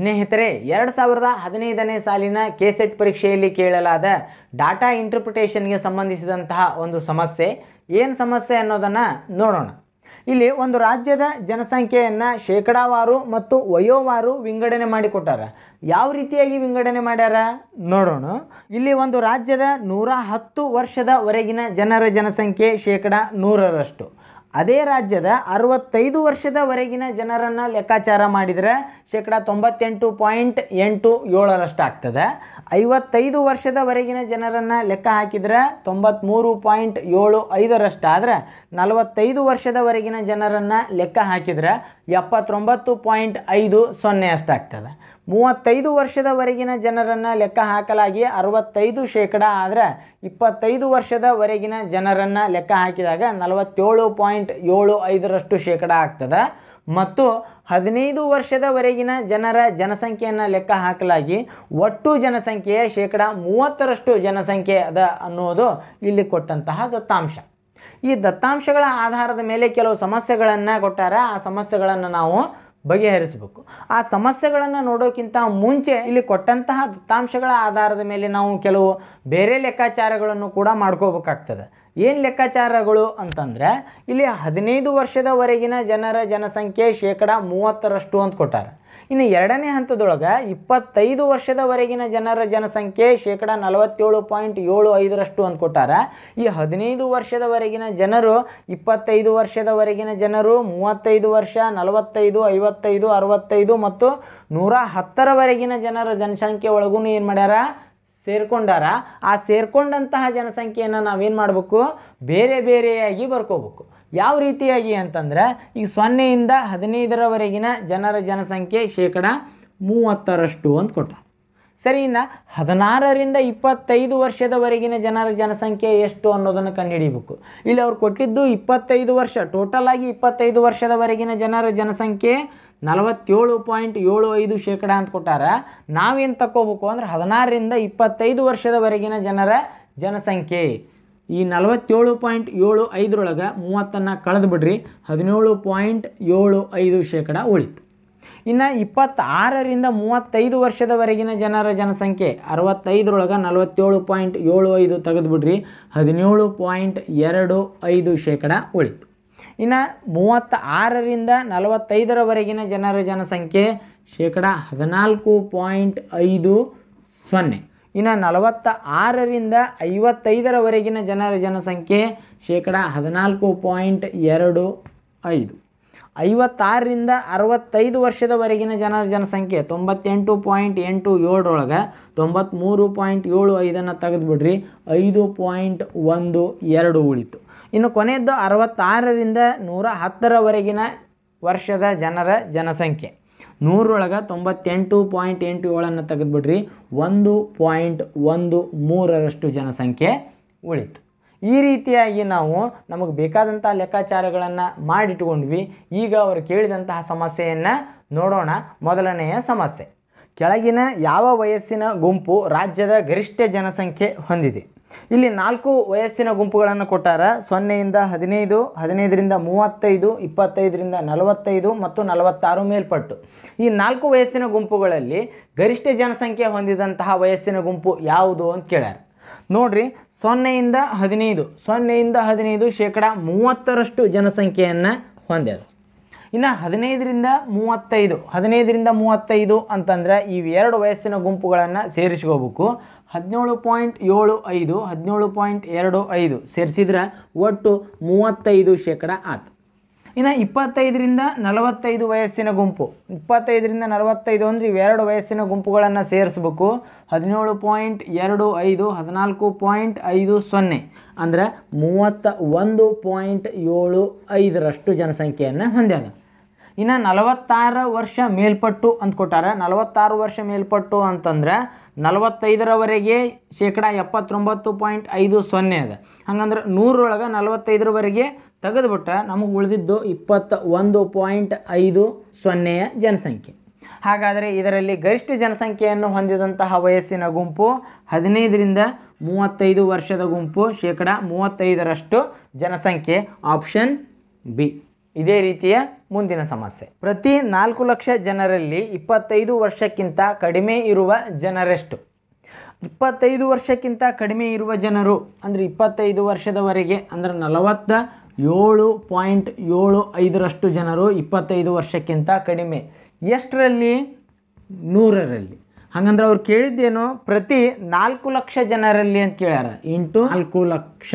ಸ್ನೇಹಿತರೆ ಎರಡು ಸಾವಿರದ ಹದಿನೈದನೇ ಸಾಲಿನ ಕೆಸೆಟ್ ಪರೀಕ್ಷೆಯಲ್ಲಿ ಕೇಳಲಾದ ಡಾಟಾ ಇಂಟರ್ಪ್ರಿಟೇಷನ್ಗೆ ಸಂಬಂಧಿಸಿದಂತಹ ಒಂದು ಸಮಸ್ಯೆ ಏನು ಸಮಸ್ಯೆ ಅನ್ನೋದನ್ನು ನೋಡೋಣ ಇಲ್ಲಿ ಒಂದು ರಾಜ್ಯದ ಜನಸಂಖ್ಯೆಯನ್ನು ಶೇಕಡಾವಾರು ಮತ್ತು ವಯೋವಾರು ವಿಂಗಡಣೆ ಮಾಡಿಕೊಟ್ಟಾರ ಯಾವ ರೀತಿಯಾಗಿ ವಿಂಗಡಣೆ ಮಾಡ್ಯಾರ ನೋಡೋಣ ಇಲ್ಲಿ ಒಂದು ರಾಜ್ಯದ ನೂರ ಹತ್ತು ವರ್ಷದವರೆಗಿನ ಜನರ ಜನಸಂಖ್ಯೆ ಶೇಕಡ ನೂರರಷ್ಟು ಅದೇ ರಾಜ್ಯದ ಅರವತ್ತೈದು ವರ್ಷದವರೆಗಿನ ಜನರನ್ನು ಲೆಕ್ಕಾಚಾರ ಮಾಡಿದರೆ ಶೇಕಡ ತೊಂಬತ್ತೆಂಟು ಪಾಯಿಂಟ್ ಎಂಟು ಏಳರಷ್ಟು ಆಗ್ತದೆ ಐವತ್ತೈದು ವರ್ಷದವರೆಗಿನ ಜನರನ್ನು ಲೆಕ್ಕ ಹಾಕಿದರೆ ತೊಂಬತ್ತ್ಮೂರು ಪಾಯಿಂಟ್ ಏಳು ಐದರಷ್ಟು ಆದರೆ ನಲವತ್ತೈದು ವರ್ಷದವರೆಗಿನ ಜನರನ್ನು ಲೆಕ್ಕ ಹಾಕಿದರೆ ಎಪ್ಪತ್ತೊಂಬತ್ತು ಪಾಯಿಂಟ್ ಐದು ಸೊನ್ನೆ ಅಷ್ಟಾಗ್ತದೆ ಮೂವತ್ತೈದು ವರ್ಷದವರೆಗಿನ ಜನರನ್ನು ಲೆಕ್ಕ ಹಾಕಲಾಗಿ ಅರವತ್ತೈದು ಶೇಕಡ ಆದರೆ ಇಪ್ಪತ್ತೈದು ವರ್ಷದವರೆಗಿನ ಜನರನ್ನು ಲೆಕ್ಕ ಹಾಕಿದಾಗ ನಲವತ್ತೇಳು ಪಾಯಿಂಟ್ ಏಳು ಐದರಷ್ಟು ಶೇಕಡ ಆಗ್ತದೆ ಮತ್ತು ಹದಿನೈದು ವರ್ಷದವರೆಗಿನ ಜನರ ಜನಸಂಖ್ಯೆಯನ್ನು ಲೆಕ್ಕ ಹಾಕಲಾಗಿ ಒಟ್ಟು ಜನಸಂಖ್ಯೆಯ ಶೇಕಡ ಮೂವತ್ತರಷ್ಟು ಜನಸಂಖ್ಯೆ ಅದ ಅನ್ನೋದು ಇಲ್ಲಿ ಕೊಟ್ಟಂತಹ ದತ್ತಾಂಶ ಈ ದತ್ತಾಂಶಗಳ ಆಧಾರದ ಮೇಲೆ ಕೆಲವು ಸಮಸ್ಯೆಗಳನ್ನು ಕೊಟ್ಟಾರ ಆ ಸಮಸ್ಯೆಗಳನ್ನು ನಾವು ಬಗೆಹರಿಸಬೇಕು ಆ ಸಮಸ್ಯೆಗಳನ್ನು ನೋಡೋಕ್ಕಿಂತ ಮುಂಚೆ ಇಲ್ಲಿ ಕೊಟ್ಟಂತಹ ದತ್ತಾಂಶಗಳ ಆಧಾರದ ಮೇಲೆ ನಾವು ಕೆಲವು ಬೇರೆ ಲೆಕ್ಕಾಚಾರಗಳನ್ನು ಕೂಡ ಮಾಡ್ಕೋಬೇಕಾಗ್ತದೆ ಏನು ಲೆಕ್ಕಾಚಾರಗಳು ಅಂತಂದರೆ ಇಲ್ಲಿ ಹದಿನೈದು ವರ್ಷದವರೆಗಿನ ಜನರ ಜನಸಂಖ್ಯೆ ಶೇಕಡ ಮೂವತ್ತರಷ್ಟು ಅಂತ ಕೊಟ್ಟಾರ ಇನ್ನು ಎರಡನೇ ಹಂತದೊಳಗೆ ಇಪ್ಪತ್ತೈದು ವರ್ಷದವರೆಗಿನ ಜನರ ಜನಸಂಖ್ಯೆ ಶೇಕಡ ನಲವತ್ತೇಳು ಪಾಯಿಂಟ್ ಏಳು ಐದರಷ್ಟು ಅಂತ ಕೊಟ್ಟಾರ ಈ ಹದಿನೈದು ವರ್ಷದವರೆಗಿನ ಜನರು ಇಪ್ಪತ್ತೈದು ವರ್ಷದವರೆಗಿನ ಜನರು ಮೂವತ್ತೈದು ವರ್ಷ ನಲವತ್ತೈದು ಐವತ್ತೈದು ಅರವತ್ತೈದು ಮತ್ತು ನೂರ ಹತ್ತರವರೆಗಿನ ಜನರ ಜನಸಂಖ್ಯೆ ಒಳಗೂ ಏನು ಮಾಡ್ಯಾರ ಸೇರ್ಕೊಂಡಾರ ಆ ಸೇರ್ಕೊಂಡಂತಹ ಜನಸಂಖ್ಯೆಯನ್ನು ನಾವೇನು ಮಾಡಬೇಕು ಬೇರೆ ಬೇರೆಯಾಗಿ ಬರ್ಕೋಬೇಕು ಯಾವ ರೀತಿಯಾಗಿ ಅಂತಂದ್ರೆ ಈ ಸೊನ್ನೆಯಿಂದ ಹದಿನೈದರವರೆಗಿನ ಜನರ ಜನಸಂಖ್ಯೆ ಶೇಕಡ ಮೂವತ್ತರಷ್ಟು ಅಂತ ಕೊಟ್ಟ ಸರಿ ಇನ್ನು ಹದಿನಾರರಿಂದ ಇಪ್ಪತ್ತೈದು ವರ್ಷದವರೆಗಿನ ಜನರ ಜನಸಂಖ್ಯೆ ಎಷ್ಟು ಅನ್ನೋದನ್ನು ಕಂಡುಹಿಡಿಬೇಕು ಇಲ್ಲಿ ಅವ್ರು ಕೊಟ್ಟಿದ್ದು ಇಪ್ಪತ್ತೈದು ವರ್ಷ ಟೋಟಲ್ ಆಗಿ ಇಪ್ಪತ್ತೈದು ವರ್ಷದವರೆಗಿನ ಜನರ ಜನಸಂಖ್ಯೆ ನಲವತ್ತೇಳು ಪಾಯಿಂಟ್ ಏಳು ಐದು ಶೇಕಡ ಅಂತ ಕೊಟ್ಟಾರ ನಾವೇನು ತಗೋಬೇಕು ಅಂದ್ರೆ ಹದಿನಾರರಿಂದ ಇಪ್ಪತ್ತೈದು ವರ್ಷದವರೆಗಿನ ಜನರ ಜನಸಂಖ್ಯೆ ಈ ನಲವತ್ತೇಳು ಪಾಯಿಂಟ್ ಏಳು ಐದರೊಳಗೆ ಮೂವತ್ತನ್ನು ಕಳೆದು ಬಿಡ್ರಿ ಹದಿನೇಳು ಪಾಯಿಂಟ್ ಏಳು ಐದು ಶೇಕಡ ಉಳಿತು ಇನ್ನು ಇಪ್ಪತ್ತಾರರಿಂದ ಮೂವತ್ತೈದು ವರ್ಷದವರೆಗಿನ ಜನರ ಜನಸಂಖ್ಯೆ ಅರವತ್ತೈದರೊಳಗೆ ನಲವತ್ತೇಳು ಪಾಯಿಂಟ್ ಏಳು ಐದು ತೆಗೆದುಬಿಡ್ರಿ ಹದಿನೇಳು ಪಾಯಿಂಟ್ ಎರಡು ಐದು ಶೇಕಡ ಉಳಿತು ಇನ್ನು ಮೂವತ್ತ ಆರರಿಂದ ನಲವತ್ತೈದರವರೆಗಿನ ಜನರ ಜನಸಂಖ್ಯೆ ಶೇಕಡ ಹದಿನಾಲ್ಕು ಪಾಯಿಂಟ್ ಐದು ಸೊನ್ನೆ ಇನ್ನು ನಲವತ್ತ ಆರರಿಂದ ಐವತ್ತೈದರವರೆಗಿನ ಜನರ ಜನಸಂಖ್ಯೆ ಶೇಕಡ ಹದಿನಾಲ್ಕು ಪಾಯಿಂಟ್ ಎರಡು ಐದು ಐವತ್ತಾರರಿಂದ ಅರವತ್ತೈದು ವರ್ಷದವರೆಗಿನ ಜನರ ಜನಸಂಖ್ಯೆ ತೊಂಬತ್ತೆಂಟು ಪಾಯಿಂಟ್ ಎಂಟು ಏಳರೊಳಗೆ ತೊಂಬತ್ತ್ಮೂರು ಪಾಯಿಂಟ್ ಏಳು ಐದನ್ನು ತೆಗೆದುಬಿಡ್ರಿ ಐದು ಪಾಯಿಂಟ್ ಒಂದು ಎರಡು ಉಳಿತು ಇನ್ನು ಕೊನೆಯದ್ದು ಅರವತ್ತಾರರಿಂದ ನೂರ ಹತ್ತರವರೆಗಿನ ವರ್ಷದ ಜನರ ಜನಸಂಖ್ಯೆ ನೂರೊಳಗೆ ತೊಂಬತ್ತೆಂಟು ಪಾಯಿಂಟ್ ಎಂಟು ಏಳನ್ನು ತೆಗೆದುಬಿಡ್ರಿ ಒಂದು ಪಾಯಿಂಟ್ ಒಂದು ಮೂರರಷ್ಟು ಜನಸಂಖ್ಯೆ ಉಳಿತು ಈ ರೀತಿಯಾಗಿ ನಾವು ನಮಗೆ ಬೇಕಾದಂಥ ಲೆಕ್ಕಾಚಾರಗಳನ್ನು ಮಾಡಿಟ್ಕೊಂಡ್ವಿ ಈಗ ಅವರು ಕೇಳಿದಂತಹ ಸಮಸ್ಯೆಯನ್ನು ನೋಡೋಣ ಮೊದಲನೆಯ ಸಮಸ್ಯೆ ಕೆಳಗಿನ ಯಾವ ವಯಸ್ಸಿನ ಗುಂಪು ರಾಜ್ಯದ ಗರಿಷ್ಠ ಜನಸಂಖ್ಯೆ ಹೊಂದಿದೆ ಇಲ್ಲಿ ನಾಲ್ಕು ವಯಸ್ಸಿನ ಗುಂಪುಗಳನ್ನು ಕೊಟ್ಟಾರ ಸೊನ್ನೆಯಿಂದ ಹದಿನೈದು ಹದಿನೈದರಿಂದ ಮೂವತ್ತೈದು ಇಪ್ಪತ್ತೈದರಿಂದ ನಲವತ್ತೈದು ಮತ್ತು ನಲವತ್ತಾರು ಮೇಲ್ಪಟ್ಟು ಈ ನಾಲ್ಕು ವಯಸ್ಸಿನ ಗುಂಪುಗಳಲ್ಲಿ ಗರಿಷ್ಠ ಜನಸಂಖ್ಯೆ ಹೊಂದಿದಂತಹ ವಯಸ್ಸಿನ ಗುಂಪು ಯಾವುದು ಅಂತ ಕೇಳ್ಯಾರ ನೋಡ್ರಿ ಸೊನ್ನೆಯಿಂದ ಹದಿನೈದು ಸೊನ್ನೆಯಿಂದ ಹದಿನೈದು ಶೇಕಡ ಮೂವತ್ತರಷ್ಟು ಜನಸಂಖ್ಯೆಯನ್ನು ಹೊಂದ್ಯದ ಇನ್ನು ಹದಿನೈದರಿಂದ ಮೂವತ್ತೈದು ಹದಿನೈದರಿಂದ ಮೂವತ್ತೈದು ಅಂತಂದ್ರೆ ಈ ಎರಡು ವಯಸ್ಸಿನ ಗುಂಪುಗಳನ್ನು ಸೇರಿಸ್ಕೋಬೇಕು ಹದಿನೇಳು ಪಾಯಿಂಟ್ ಏಳು ಐದು ಹದಿನೇಳು ಪಾಯಿಂಟ್ ಎರಡು ಐದು ಸೇರಿಸಿದ್ರೆ ಒಟ್ಟು ಮೂವತ್ತೈದು ಶೇಕಡ ಆತು ಇನ್ನು ಇಪ್ಪತ್ತೈದರಿಂದ ನಲವತ್ತೈದು ವಯಸ್ಸಿನ ಗುಂಪು ಇಪ್ಪತ್ತೈದರಿಂದ ನಲವತ್ತೈದು ಅಂದರೆ ಇವೆರಡು ವಯಸ್ಸಿನ ಗುಂಪುಗಳನ್ನು ಸೇರಿಸ್ಬೇಕು ಹದಿನೇಳು ಪಾಯಿಂಟ್ ಎರಡು ಐದು ಹದಿನಾಲ್ಕು ಪಾಯಿಂಟ್ ಐದು ಸೊನ್ನೆ ಅಂದರೆ ಮೂವತ್ತ ಒಂದು ಪಾಯಿಂಟ್ ಏಳು ಐದರಷ್ಟು ಜನಸಂಖ್ಯೆಯನ್ನು ಹೊಂದ್ಯಾದ ಇನ್ನು ನಲವತ್ತಾರು ವರ್ಷ ಮೇಲ್ಪಟ್ಟು ಅಂತ ಕೊಟ್ಟಾರ ನಲವತ್ತಾರು ವರ್ಷ ಮೇಲ್ಪಟ್ಟು ಅಂತಂದ್ರೆ ನಲವತ್ತೈದರವರೆಗೆ ಶೇಕಡ ಎಪ್ಪತ್ತೊಂಬತ್ತು ಪಾಯಿಂಟ್ ಐದು ಸೊನ್ನೆ ಅದ ಹಂಗಂದ್ರೆ ನೂರರೊಳಗೆ ನಲವತ್ತೈದರವರೆಗೆ ತೆಗೆದುಬಿಟ್ರೆ ನಮಗೆ ಉಳಿದಿದ್ದು ಇಪ್ಪತ್ತ ಒಂದು ಪಾಯಿಂಟ್ ಐದು ಸೊನ್ನೆಯ ಜನಸಂಖ್ಯೆ ಹಾಗಾದರೆ ಇದರಲ್ಲಿ ಗರಿಷ್ಠ ಜನಸಂಖ್ಯೆಯನ್ನು ಹೊಂದಿದಂತಹ ವಯಸ್ಸಿನ ಗುಂಪು ಹದಿನೈದರಿಂದ ಮೂವತ್ತೈದು ವರ್ಷದ ಗುಂಪು ಶೇಕಡ ಮೂವತ್ತೈದರಷ್ಟು ಜನಸಂಖ್ಯೆ ಆಪ್ಷನ್ ಬಿ ಇದೇ ರೀತಿಯ ಮುಂದಿನ ಸಮಸ್ಯೆ ಪ್ರತಿ ನಾಲ್ಕು ಲಕ್ಷ ಜನರಲ್ಲಿ ಇಪ್ಪತ್ತೈದು ವರ್ಷಕ್ಕಿಂತ ಕಡಿಮೆ ಇರುವ ಜನರೆಷ್ಟು ಇಪ್ಪತ್ತೈದು ವರ್ಷಕ್ಕಿಂತ ಕಡಿಮೆ ಇರುವ ಜನರು ಅಂದರೆ ಇಪ್ಪತ್ತೈದು ವರ್ಷದವರೆಗೆ ಅಂದರೆ ನಲವತ್ತ ಏಳು ಪಾಯಿಂಟ್ ಏಳು ಐದರಷ್ಟು ಜನರು ಇಪ್ಪತ್ತೈದು ವರ್ಷಕ್ಕಿಂತ ಕಡಿಮೆ ಎಷ್ಟರಲ್ಲಿ ನೂರರಲ್ಲಿ ಹಾಗಂದ್ರೆ ಅವ್ರು ಕೇಳಿದ್ದೇನು ಪ್ರತಿ ನಾಲ್ಕು ಲಕ್ಷ ಜನರಲ್ಲಿ ಅಂತ ಕೇಳ್ಯಾರ ಇಂಟು ನಾಲ್ಕು ಲಕ್ಷ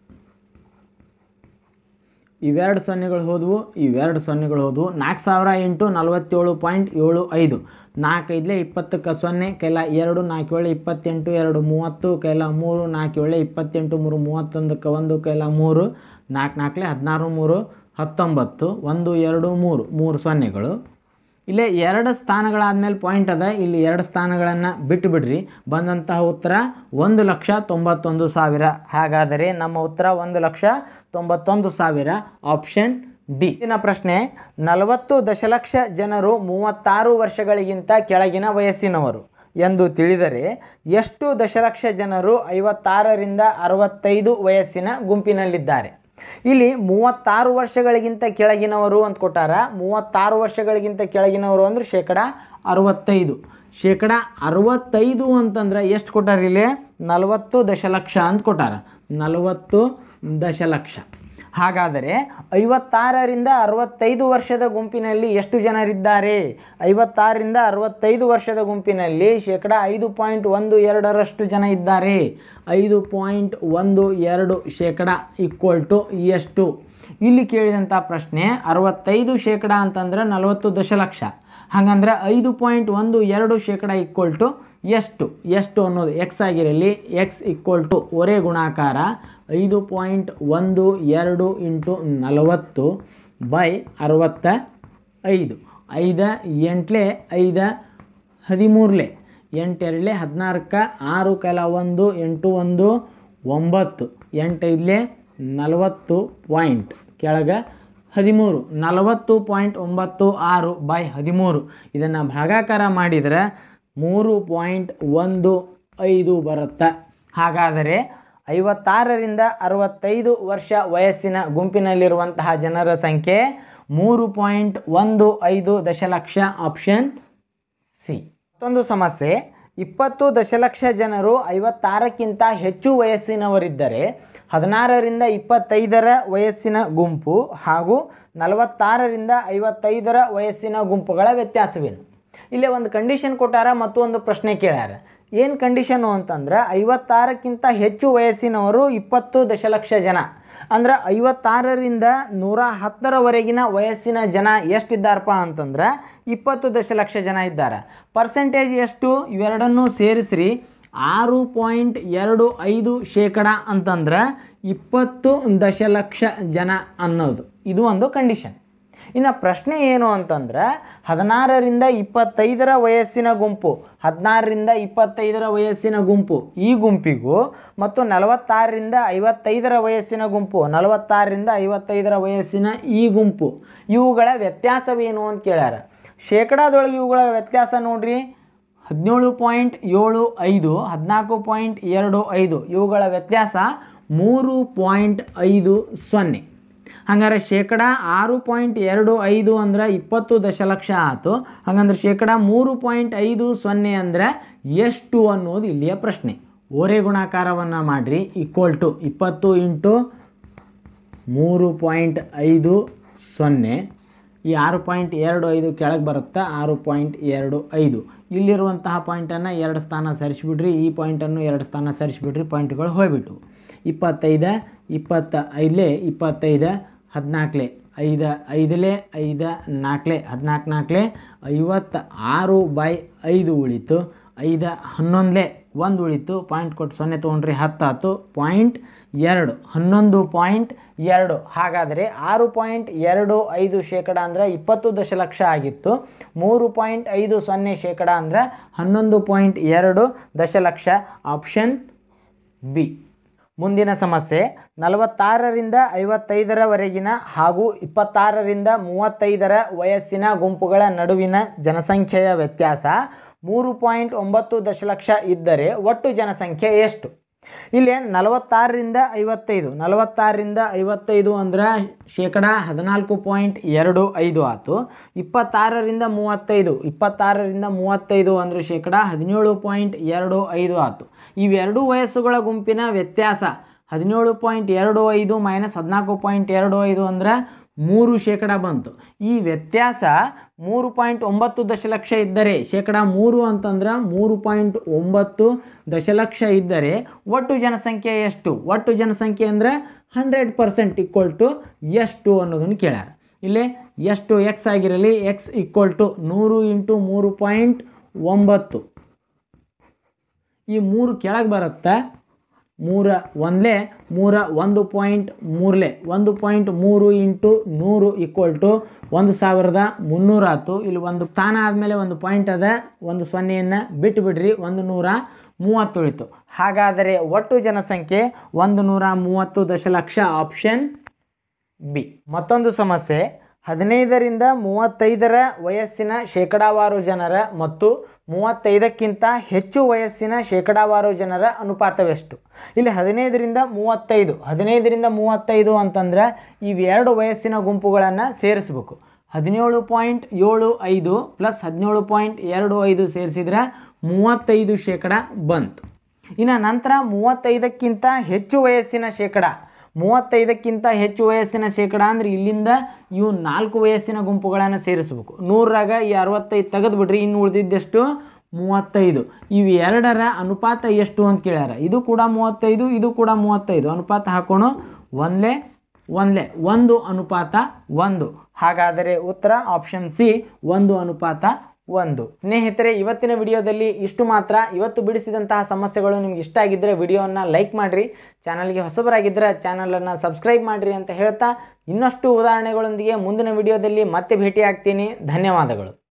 ಇವೆರಡು ಸೊನ್ನೆಗಳು ಹೋದವು ಇವೆರಡು ಸೊನ್ನೆಗಳು ಹೋದವು ನಾಲ್ಕು ಸಾವಿರ ಇಂಟು ನಲವತ್ತೇಳು ಪಾಯಿಂಟ್ ಏಳು ಐದು ನಾಲ್ಕೈದಲೇ ಇಪ್ಪತ್ತಕ್ಕೆ ಸೊನ್ನೆ ಕೈಲ ಎರಡು ನಾಲ್ಕು ಏಳು ಇಪ್ಪತ್ತೆಂಟು ಎರಡು ಮೂವತ್ತು ಕೈಲ ಮೂರು ನಾಲ್ಕು ಏಳು ಇಪ್ಪತ್ತೆಂಟು ಮೂರು ಮೂವತ್ತೊಂದಕ್ಕೆ ಒಂದು ಕೈಲ ಮೂರು ನಾಲ್ಕು ನಾಲ್ಕಲೆ ಹದಿನಾರು ಮೂರು ಹತ್ತೊಂಬತ್ತು ಒಂದು ಎರಡು ಮೂರು ಮೂರು ಸೊನ್ನೆಗಳು ಇಲ್ಲೇ ಎರಡು ಸ್ಥಾನಗಳಾದ್ಮೇಲೆ ಪಾಯಿಂಟ್ ಅದ ಇಲ್ಲಿ ಎರಡು ಸ್ಥಾನಗಳನ್ನು ಬಿಟ್ಟು ಬಿಡ್ರಿ ಬಂದಂತಹ ಉತ್ತರ ಒಂದು ಲಕ್ಷ ತೊಂಬತ್ತೊಂದು ಸಾವಿರ ಹಾಗಾದರೆ ನಮ್ಮ ಉತ್ತರ ಒಂದು ಲಕ್ಷ ತೊಂಬತ್ತೊಂದು ಸಾವಿರ ಆಪ್ಷನ್ ಡಿ ಇನ್ನ ಪ್ರಶ್ನೆ ನಲವತ್ತು ದಶಲಕ್ಷ ಜನರು ಮೂವತ್ತಾರು ವರ್ಷಗಳಿಗಿಂತ ಕೆಳಗಿನ ವಯಸ್ಸಿನವರು ಎಂದು ತಿಳಿದರೆ ಎಷ್ಟು ದಶಲಕ್ಷ ಜನರು ಐವತ್ತಾರರಿಂದ ಅರವತ್ತೈದು ವಯಸ್ಸಿನ ಗುಂಪಿನಲ್ಲಿದ್ದಾರೆ ಇಲ್ಲಿ ಮೂವತ್ತಾರು ವರ್ಷಗಳಿಗಿಂತ ಕೆಳಗಿನವರು ಅಂತ ಕೊಟ್ಟಾರ ಮೂವತ್ತಾರು ವರ್ಷಗಳಿಗಿಂತ ಕೆಳಗಿನವರು ಅಂದ್ರೆ ಶೇಕಡ ಅರವತ್ತೈದು ಶೇಕಡ ಅರವತ್ತೈದು ಅಂತಂದ್ರೆ ಎಷ್ಟು ಕೊಟ್ಟಾರ ಇಲ್ಲಿ ನಲವತ್ತು ದಶಲಕ್ಷ ಅಂತ ಕೊಟ್ಟಾರ ನಲವತ್ತು ದಶಲಕ್ಷ ಹಾಗಾದರೆ ಐವತ್ತಾರರಿಂದ ಅರವತ್ತೈದು ವರ್ಷದ ಗುಂಪಿನಲ್ಲಿ ಎಷ್ಟು ಜನರಿದ್ದಾರೆ ಐವತ್ತಾರರಿಂದ ಅರವತ್ತೈದು ವರ್ಷದ ಗುಂಪಿನಲ್ಲಿ ಶೇಕಡ ಐದು ಪಾಯಿಂಟ್ ಒಂದು ಎರಡರಷ್ಟು ಜನ ಇದ್ದಾರೆ ಐದು ಪಾಯಿಂಟ್ ಒಂದು ಎರಡು ಶೇಕಡ ಈಕ್ವಲ್ ಟು ಎಷ್ಟು ಇಲ್ಲಿ ಕೇಳಿದಂಥ ಪ್ರಶ್ನೆ ಅರವತ್ತೈದು ಶೇಕಡ ಅಂತಂದ್ರೆ ನಲವತ್ತು ದಶಲಕ್ಷ ಹಾಗಂದ್ರೆ ಐದು ಪಾಯಿಂಟ್ ಒಂದು ಎರಡು ಶೇಕಡ ಈಕ್ವಲ್ ಟು ಎಷ್ಟು ಎಷ್ಟು ಅನ್ನೋದು ಎಕ್ಸ್ ಆಗಿರಲಿ ಎಕ್ಸ್ ಈಕ್ವಲ್ ಟು ಒರೇ ಗುಣಾಕಾರ ಐದು ಪಾಯಿಂಟ್ ಒಂದು ಎರಡು ಇಂಟು ನಲವತ್ತು ಬೈ ಅರವತ್ತ ಐದು ಐದ ಎಂಟ್ಲೆ ಐದ ಹದಿಮೂರಲೆ ಎಂಟೆರಡಲೆ ಹದಿನಾರಕ್ಕೆ ಆರು ಕೆಲ ಒಂದು ಎಂಟು ಒಂದು ಒಂಬತ್ತು ಎಂಟೈದಲೆ ನಲವತ್ತು ಪಾಯಿಂಟ್ ಕೆಳಗೆ ಹದಿಮೂರು ನಲವತ್ತು ಪಾಯಿಂಟ್ ಒಂಬತ್ತು ಆರು ಬೈ ಹದಿಮೂರು ಇದನ್ನು ಭಾಗಾಕಾರ ಮಾಡಿದರೆ ಮೂರು ಪಾಯಿಂಟ್ ಒಂದು ಐದು ಬರುತ್ತೆ ಹಾಗಾದರೆ ಐವತ್ತಾರರಿಂದ ಅರವತ್ತೈದು ವರ್ಷ ವಯಸ್ಸಿನ ಗುಂಪಿನಲ್ಲಿರುವಂತಹ ಜನರ ಸಂಖ್ಯೆ ಮೂರು ಪಾಯಿಂಟ್ ಒಂದು ಐದು ದಶಲಕ್ಷ ಆಪ್ಷನ್ ಸಿ ಮತ್ತೊಂದು ಸಮಸ್ಯೆ ಇಪ್ಪತ್ತು ದಶಲಕ್ಷ ಜನರು ಐವತ್ತಾರಕ್ಕಿಂತ ಹೆಚ್ಚು ವಯಸ್ಸಿನವರಿದ್ದರೆ ಹದಿನಾರರಿಂದ ಇಪ್ಪತ್ತೈದರ ವಯಸ್ಸಿನ ಗುಂಪು ಹಾಗೂ ನಲವತ್ತಾರರಿಂದ ಐವತ್ತೈದರ ವಯಸ್ಸಿನ ಗುಂಪುಗಳ ವ್ಯತ್ಯಾಸವೇನು ಇಲ್ಲೇ ಒಂದು ಕಂಡೀಷನ್ ಕೊಟ್ಟಾರ ಮತ್ತು ಒಂದು ಪ್ರಶ್ನೆ ಕೇಳ್ಯಾರ ಏನು ಕಂಡೀಷನು ಅಂತಂದ್ರೆ ಐವತ್ತಾರಕ್ಕಿಂತ ಹೆಚ್ಚು ವಯಸ್ಸಿನವರು ಇಪ್ಪತ್ತು ದಶಲಕ್ಷ ಜನ ಅಂದ್ರೆ ಐವತ್ತಾರರಿಂದ ನೂರ ಹತ್ತರವರೆಗಿನ ವಯಸ್ಸಿನ ಜನ ಎಷ್ಟಿದ್ದಾರಪ್ಪ ಅಂತಂದ್ರೆ ಇಪ್ಪತ್ತು ದಶಲಕ್ಷ ಜನ ಇದ್ದಾರೆ ಪರ್ಸೆಂಟೇಜ್ ಎಷ್ಟು ಇವೆರಡನ್ನೂ ಸೇರಿಸ್ರಿ ಆರು ಪಾಯಿಂಟ್ ಎರಡು ಐದು ಶೇಕಡ ಅಂತಂದ್ರೆ ಇಪ್ಪತ್ತು ದಶಲಕ್ಷ ಜನ ಅನ್ನೋದು ಇದು ಒಂದು ಕಂಡೀಷನ್ ಇನ್ನು ಪ್ರಶ್ನೆ ಏನು ಅಂತಂದ್ರೆ ಹದಿನಾರರಿಂದ ಇಪ್ಪತ್ತೈದರ ವಯಸ್ಸಿನ ಗುಂಪು ಹದಿನಾರರಿಂದ ಇಪ್ಪತ್ತೈದರ ವಯಸ್ಸಿನ ಗುಂಪು ಈ ಗುಂಪಿಗೂ ಮತ್ತು ನಲವತ್ತಾರರಿಂದ ಐವತ್ತೈದರ ವಯಸ್ಸಿನ ಗುಂಪು ನಲವತ್ತಾರರಿಂದ ಐವತ್ತೈದರ ವಯಸ್ಸಿನ ಈ ಗುಂಪು ಇವುಗಳ ವ್ಯತ್ಯಾಸವೇನು ಅಂತ ಕೇಳ್ಯಾರ ಶೇಕಡಾದೊಳಗೆ ಇವುಗಳ ವ್ಯತ್ಯಾಸ ನೋಡ್ರಿ ಹದಿನೇಳು ಪಾಯಿಂಟ್ ಏಳು ಐದು ಹದಿನಾಲ್ಕು ಪಾಯಿಂಟ್ ಎರಡು ಐದು ಇವುಗಳ ವ್ಯತ್ಯಾಸ ಮೂರು ಪಾಯಿಂಟ್ ಐದು ಸೊನ್ನೆ ಹಂಗಾರೆ ಶೇಕಡ ಆರು ಪಾಯಿಂಟ್ ಎರಡು ಐದು ಅಂದ್ರೆ ಇಪ್ಪತ್ತು ದಶಲಕ್ಷ ಆಯಿತು ಹಂಗಂದ್ರೆ ಶೇಕಡ ಮೂರು ಪಾಯಿಂಟ್ ಐದು ಸೊನ್ನೆ ಅಂದರೆ ಎಷ್ಟು ಅನ್ನೋದು ಇಲ್ಲಿಯ ಪ್ರಶ್ನೆ ಓರೆ ಗುಣಾಕಾರವನ್ನು ಮಾಡಿರಿ ಈಕ್ವಲ್ ಟು ಇಪ್ಪತ್ತು ಇಂಟು ಮೂರು ಪಾಯಿಂಟ್ ಐದು ಸೊನ್ನೆ ಈ ಆರು ಪಾಯಿಂಟ್ ಎರಡು ಐದು ಕೆಳಗೆ ಬರುತ್ತೆ ಆರು ಪಾಯಿಂಟ್ ಎರಡು ಐದು ಇಲ್ಲಿರುವಂತಹ ಪಾಯಿಂಟನ್ನು ಎರಡು ಸ್ಥಾನ ಸರಿಸಿಬಿಡ್ರಿ ಈ ಪಾಯಿಂಟನ್ನು ಎರಡು ಸ್ಥಾನ ಸರಿಸಿಬಿಡ್ರಿ ಪಾಯಿಂಟ್ಗಳು ಹೋಗ್ಬಿಟ್ಟು ಇಪ್ಪತ್ತೈದ ಇಪ್ಪತ್ತ ಐದಲೇ ಇಪ್ಪತ್ತೈದ ಹದಿನಾಲ್ಕಲೆ ಐದ ಐದಲೇ ಐದ ನಾಲ್ಕಲೆ ಹದಿನಾಲ್ಕು ನಾಲ್ಕಲೆ ಐವತ್ತ ಆರು ಬೈ ಐದು ಉಳಿತು ಐದ ಹನ್ನೊಂದಲೇ ಒಂದು ಉಳಿತು ಪಾಯಿಂಟ್ ಕೊಟ್ಟು ಸೊನ್ನೆ ತೊಗೊಂಡ್ರಿ ಹತ್ತಾತು ಪಾಯಿಂಟ್ ಎರಡು ಹನ್ನೊಂದು ಪಾಯಿಂಟ್ ಎರಡು ಹಾಗಾದರೆ ಆರು ಪಾಯಿಂಟ್ ಎರಡು ಐದು ಶೇಕಡ ಅಂದರೆ ಇಪ್ಪತ್ತು ದಶಲಕ್ಷ ಆಗಿತ್ತು ಮೂರು ಪಾಯಿಂಟ್ ಐದು ಸೊನ್ನೆ ಶೇಕಡ ಅಂದರೆ ಹನ್ನೊಂದು ಪಾಯಿಂಟ್ ಎರಡು ದಶಲಕ್ಷ ಆಪ್ಷನ್ ಬಿ ಮುಂದಿನ ಸಮಸ್ಯೆ ನಲವತ್ತಾರರಿಂದ ಐವತ್ತೈದರವರೆಗಿನ ಹಾಗೂ ಇಪ್ಪತ್ತಾರರಿಂದ ಮೂವತ್ತೈದರ ವಯಸ್ಸಿನ ಗುಂಪುಗಳ ನಡುವಿನ ಜನಸಂಖ್ಯೆಯ ವ್ಯತ್ಯಾಸ ಮೂರು ಪಾಯಿಂಟ್ ಒಂಬತ್ತು ದಶಲಕ್ಷ ಇದ್ದರೆ ಒಟ್ಟು ಜನಸಂಖ್ಯೆ ಎಷ್ಟು ಇಲ್ಲಿ ನಲವತ್ತಾರರಿಂದ ಐವತ್ತೈದು ನಲವತ್ತಾರರಿಂದ ಐವತ್ತೈದು ಅಂದ್ರೆ ಶೇಕಡ ಹದಿನಾಲ್ಕು ಪಾಯಿಂಟ್ ಎರಡು ಐದು ಆಯಿತು ಇಪ್ಪತ್ತಾರರಿಂದ ಮೂವತ್ತೈದು ಇಪ್ಪತ್ತಾರರಿಂದ ಮೂವತ್ತೈದು ಅಂದರೆ ಶೇಕಡ ಹದಿನೇಳು ಪಾಯಿಂಟ್ ಎರಡು ಐದು ಆಯಿತು ಇವೆರಡು ವಯಸ್ಸುಗಳ ಗುಂಪಿನ ವ್ಯತ್ಯಾಸ ಹದಿನೇಳು ಪಾಯಿಂಟ್ ಎರಡು ಐದು ಮೈನಸ್ ಹದಿನಾಲ್ಕು ಪಾಯಿಂಟ್ ಎರಡು ಐದು ಅಂದರೆ ಮೂರು ಶೇಕಡ ಬಂತು ಈ ವ್ಯತ್ಯಾಸ ಮೂರು ಪಾಯಿಂಟ್ ಒಂಬತ್ತು ದಶಲಕ್ಷ ಇದ್ದರೆ ಶೇಕಡ ಮೂರು ಅಂತಂದ್ರೆ ಮೂರು ಪಾಯಿಂಟ್ ಒಂಬತ್ತು ದಶಲಕ್ಷ ಇದ್ದರೆ ಒಟ್ಟು ಜನಸಂಖ್ಯೆ ಎಷ್ಟು ಒಟ್ಟು ಜನಸಂಖ್ಯೆ ಅಂದರೆ ಹಂಡ್ರೆಡ್ ಪರ್ಸೆಂಟ್ ಈಕ್ವಲ್ ಟು ಎಷ್ಟು ಅನ್ನೋದನ್ನು ಕೇಳ್ಯಾರ ಇಲ್ಲಿ ಎಷ್ಟು ಎಕ್ಸ್ ಆಗಿರಲಿ ಎಕ್ಸ್ ಈಕ್ವಲ್ ಟು ನೂರು ಇಂಟು ಮೂರು ಪಾಯಿಂಟ್ ಒಂಬತ್ತು ಈ ಮೂರು ಕೆಳಗೆ ಬರುತ್ತೆ ಮೂರ ಒಂದಲೇ ಮೂರ ಒಂದು ಪಾಯಿಂಟ್ ಮೂರಲೆ ಒಂದು ಪಾಯಿಂಟ್ ಮೂರು ಇಂಟು ನೂರು ಈಕ್ವಲ್ ಟು ಒಂದು ಸಾವಿರದ ಮುನ್ನೂರು ಆಯ್ತು ಇಲ್ಲಿ ಒಂದು ಸ್ಥಾನ ಆದಮೇಲೆ ಒಂದು ಪಾಯಿಂಟ್ ಅದ ಒಂದು ಸೊನ್ನೆಯನ್ನು ಬಿಟ್ಟು ಬಿಡ್ರಿ ಒಂದು ನೂರ ಮೂವತ್ತು ಉಳಿತು ಹಾಗಾದರೆ ಒಟ್ಟು ಜನಸಂಖ್ಯೆ ಒಂದು ನೂರ ಮೂವತ್ತು ದಶಲಕ್ಷ ಆಪ್ಷನ್ ಬಿ ಮತ್ತೊಂದು ಸಮಸ್ಯೆ ಹದಿನೈದರಿಂದ ಮೂವತ್ತೈದರ ವಯಸ್ಸಿನ ಶೇಕಡಾವಾರು ಜನರ ಮತ್ತು ಮೂವತ್ತೈದಕ್ಕಿಂತ ಹೆಚ್ಚು ವಯಸ್ಸಿನ ಶೇಕಡಾವಾರು ಜನರ ಅನುಪಾತವೆಷ್ಟು ಇಲ್ಲಿ ಹದಿನೈದರಿಂದ ಮೂವತ್ತೈದು ಹದಿನೈದರಿಂದ ಮೂವತ್ತೈದು ಅಂತಂದ್ರೆ ಇವೆರಡು ವಯಸ್ಸಿನ ಗುಂಪುಗಳನ್ನು ಸೇರಿಸ್ಬೇಕು ಹದಿನೇಳು ಪಾಯಿಂಟ್ ಏಳು ಐದು ಪ್ಲಸ್ ಹದಿನೇಳು ಪಾಯಿಂಟ್ ಎರಡು ಐದು ಸೇರಿಸಿದ್ರೆ ಮೂವತ್ತೈದು ಶೇಕಡ ಬಂತು ಇನ್ನು ನಂತರ ಮೂವತ್ತೈದಕ್ಕಿಂತ ಹೆಚ್ಚು ವಯಸ್ಸಿನ ಶೇಕಡ ಮೂವತ್ತೈದಕ್ಕಿಂತ ಹೆಚ್ಚು ವಯಸ್ಸಿನ ಶೇಕಡ ಅಂದರೆ ಇಲ್ಲಿಂದ ಇವು ನಾಲ್ಕು ವಯಸ್ಸಿನ ಗುಂಪುಗಳನ್ನು ಸೇರಿಸ್ಬೇಕು ನೂರಾಗ ಈ ಅರವತ್ತೈದು ತೆಗೆದು ಬಿಡ್ರಿ ಇನ್ನು ಉಳಿದಿದ್ದೆಷ್ಟು ಮೂವತ್ತೈದು ಇವು ಎರಡರ ಅನುಪಾತ ಎಷ್ಟು ಅಂತ ಕೇಳ್ಯಾರ ಇದು ಕೂಡ ಮೂವತ್ತೈದು ಇದು ಕೂಡ ಮೂವತ್ತೈದು ಅನುಪಾತ ಹಾಕೋಣ ಒಂದಲೇ ಒಂದಲೇ ಒಂದು ಅನುಪಾತ ಒಂದು ಹಾಗಾದರೆ ಉತ್ತರ ಆಪ್ಷನ್ ಸಿ ಒಂದು ಅನುಪಾತ ಒಂದು ಸ್ನೇಹಿತರೆ ಇವತ್ತಿನ ವಿಡಿಯೋದಲ್ಲಿ ಇಷ್ಟು ಮಾತ್ರ ಇವತ್ತು ಬಿಡಿಸಿದಂತಹ ಸಮಸ್ಯೆಗಳು ನಿಮ್ಗೆ ಇಷ್ಟ ಆಗಿದ್ದರೆ ವಿಡಿಯೋವನ್ನು ಲೈಕ್ ಮಾಡಿರಿ ಚಾನಲ್ಗೆ ಹೊಸಬರಾಗಿದ್ದರೆ ಚಾನಲನ್ನು ಸಬ್ಸ್ಕ್ರೈಬ್ ಮಾಡಿರಿ ಅಂತ ಹೇಳ್ತಾ ಇನ್ನಷ್ಟು ಉದಾಹರಣೆಗಳೊಂದಿಗೆ ಮುಂದಿನ ವಿಡಿಯೋದಲ್ಲಿ ಮತ್ತೆ ಭೇಟಿ ಆಗ್ತೀನಿ ಧನ್ಯವಾದಗಳು